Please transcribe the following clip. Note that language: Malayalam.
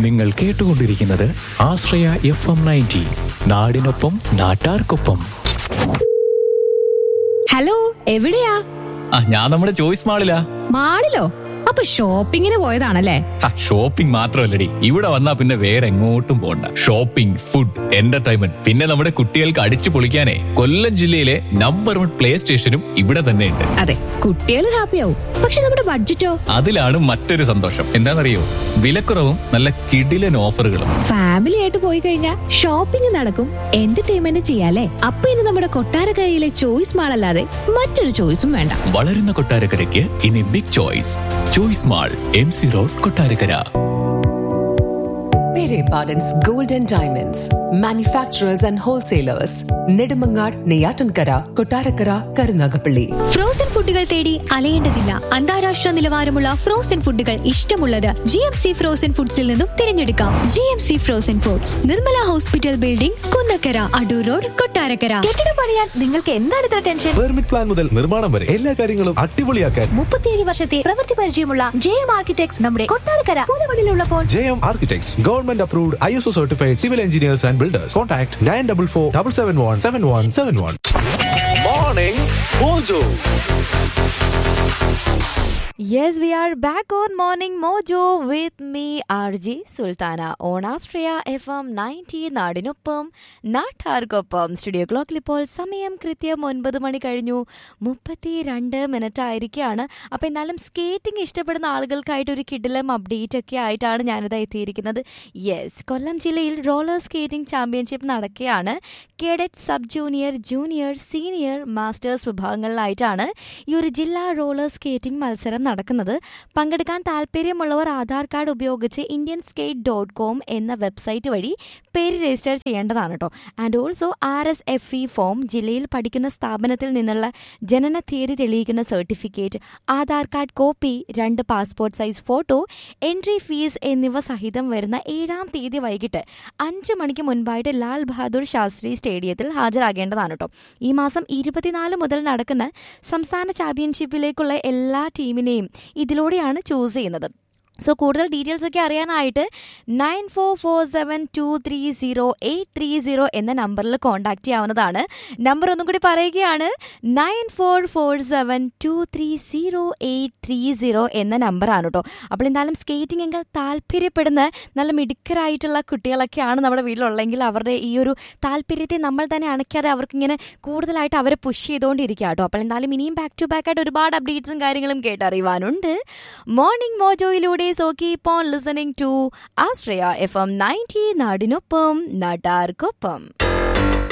നിങ്ങൾ കേട്ടുകൊണ്ടിരിക്കുന്നത് ആശ്രയ എഫ് എം നയൻറ്റി നാടിനൊപ്പം നാട്ടാർക്കൊപ്പം ഹലോ എവിടെയാ ആ ഞാൻ നമ്മുടെ ചോയ്സ് മാളിലാ മാളിലോ അപ്പൊ ഷോപ്പിങ്ങിന് പോയതാണല്ലേ ഷോപ്പിംഗ് മാത്രമല്ലടി ഇവിടെ വന്നാ പിന്നെ വേറെ എങ്ങോട്ടും പോണ്ട ഷോപ്പിംഗ് ഫുഡ് എന്റർടൈൻമെന്റ് പിന്നെ നമ്മുടെ കുട്ടികൾക്ക് അടിച്ചു പൊളിക്കാനേ കൊല്ലം ജില്ലയിലെ നമ്പർ വൺ പ്ലേ സ്റ്റേഷനും ഇവിടെ തന്നെയുണ്ട് അതെ കുട്ടികൾ ഹാപ്പിയാവും പക്ഷെ നമ്മുടെ ബഡ്ജറ്റോ അതിലാണ് മറ്റൊരു സന്തോഷം എന്താണെന്നറിയോ വിലക്കുറവും നല്ല കിടിലൻ ഓഫറുകളും ഫാമിലി ആയിട്ട് പോയി കഴിഞ്ഞാൽ ഷോപ്പിംഗ് നടക്കും എന്റർടൈൻമെന്റ് ചെയ്യാലേ അപ്പൊ ഇനി നമ്മുടെ കൊട്ടാരക്കരയിലെ ചോയ്സ് മാൾ അല്ലാതെ മറ്റൊരു ചോയ്സും വേണ്ട വളരുന്ന കൊട്ടാരക്കരയ്ക്ക് ഇനി big choice choice mall M C road Kottarakkara Pere Pardon's Golden Diamonds, manufacturers and wholesalers, Nedumangad, Neyatankara, Kotarakara, Karunagapalli. Frozen ഫുഡുകൾ തേടി അലയേണ്ടതില്ല അന്താരാഷ്ട്ര നിലവാരമുള്ള ഫ്രോസൺ ഫുഡുകൾ ഇഷ്ടമുള്ളത് ജി എം സി ഫ്രോസൺ ഫുഡ്സിൽ നിന്നും തിരഞ്ഞെടുക്കാം G M C frozen foods Nirmala hospital building Kunnakkara Adoor road Kottarakkara കെട്ടിടം പണിയാൻ നിങ്ങൾക്ക് എന്താണ് ഇത്ര ടെൻഷൻ പെർമിറ്റ് പ്ലാൻ മുതൽ നിർമ്മാണം വരെ എല്ലാ കാര്യങ്ങളും അടിപൊളിയാക്കാൻ മുപ്പത്തിയേഴ് വർഷത്തെ പ്രവൃത്തി പരിചയമുള്ള ജെ എം ആർക്കിടെക്ട്സ് നമ്മുടെ കൊട്ടാരക്കര പൂതമണിലുള്ളപ്പോൾ J M architects government approved I S O certified civil engineers and builders contact nine double four double seven one seven one seven one morning mojo Yes, we are back on Morning Mojo with me, RJ Sultana, on Astrea FM 90 നാടിനൊപ്പം നാട്ടാർക്കൊപ്പം സ്റ്റുഡിയോ ക്ലോക്കിൽ ഇപ്പോൾ സമയം കൃത്യം ഒൻപത് മണി കഴിഞ്ഞു മുപ്പത്തി രണ്ട് മിനിറ്റ് ആയിരിക്കുകയാണ് അപ്പോൾ എന്നാലും സ്കേറ്റിംഗ് ഇഷ്ടപ്പെടുന്ന ആളുകൾക്കായിട്ട് ഒരു കിടിലം അപ്ഡേറ്റ് ഒക്കെ ആയിട്ടാണ് ഞാനിത് എത്തിയിരിക്കുന്നത് യെസ് കൊല്ലം ജില്ലയിൽ റോളർ സ്കേറ്റിംഗ് ചാമ്പ്യൻഷിപ്പ് നടക്കുകയാണ് cadet sub junior junior senior masters വിഭാഗങ്ങളിലായിട്ടാണ് ഈ ഒരു ജില്ലാ റോളർ സ്കേറ്റിംഗ് മത്സരം നടക്കുന്നത് പങ്കെടുക്കാൻ താല്പര്യമുള്ളവർ ആധാർ കാർഡ് ഉപയോഗിച്ച് ഇന്ത്യൻ സ്കേറ്റ് ഡോട്ട് കോം എന്ന വെബ്സൈറ്റ് വഴി പേര് രജിസ്റ്റർ ചെയ്യേണ്ടതാണ് കേട്ടോ and also R S F E form ജില്ലയിൽ പഠിക്കുന്ന സ്ഥാപനത്തിൽ നിന്നുള്ള ജനന തീയതി തെളിയിക്കുന്ന സർട്ടിഫിക്കറ്റ് ആധാർ കാർഡ് കോപ്പി രണ്ട് passport size photo entry fee എന്നിവ സഹിതം വരുന്ന ഏഴാം തീയതി വൈകിട്ട് അഞ്ച് മണിക്ക് മുൻപായിട്ട് ലാൽ ബഹാദൂർ ശാസ്ത്രി സ്റ്റേഡിയത്തിൽ ഹാജരാകേണ്ടതാണ് കേട്ടോ ഈ മാസം ഇരുപത്തിനാല് മുതൽ നടക്കുന്ന സംസ്ഥാന ചാമ്പ്യൻഷിപ്പിലേക്കുള്ള എല്ലാ ടീമിനെയും ഇതിലൂടെയാണ് ചൂസ് ചെയ്യുന്നത് സോ കൂടുതൽ ഡീറ്റെയിൽസ് ഒക്കെ അറിയാനായിട്ട് nine four four seven two three zero eight three zero എന്ന നമ്പറിൽ കോൺടാക്ട് ചെയ്യാവുന്നതാണ് നമ്പർ ഒന്നും കൂടി പറയുകയാണ് nine four four seven two three zero eight three zero എന്ന നമ്പറാണ് കേട്ടോ അപ്പോൾ എന്തായാലും സ്കേറ്റിംഗ് എങ്കിൽ താല്പര്യപ്പെടുന്ന നല്ല മിടുക്കരായിട്ടുള്ള കുട്ടികളൊക്കെയാണ് നമ്മുടെ വീട്ടിലുള്ളെങ്കിൽ അവരുടെ ഈ ഒരു താല്പര്യത്തെ നമ്മൾ തന്നെ അണയ്ക്കാതെ അവർക്കിങ്ങനെ കൂടുതലായിട്ട് അവരെ പുഷ് ചെയ്തുകൊണ്ടിരിക്കുക കേട്ടോ അപ്പോൾ എന്തായാലും ഇനിയും ബാക്ക് ടു ബാക്ക് ആയിട്ട് ഒരുപാട് അപ്ഡേറ്റ്സും കാര്യങ്ങളും കേട്ടറിയുവാനുണ്ട് മോർണിംഗ് മോജോയിലൂടെ so keep on listening to Ashraya F M ninety നാടിനൊപ്പം നാട്ടാർക്കൊപ്പം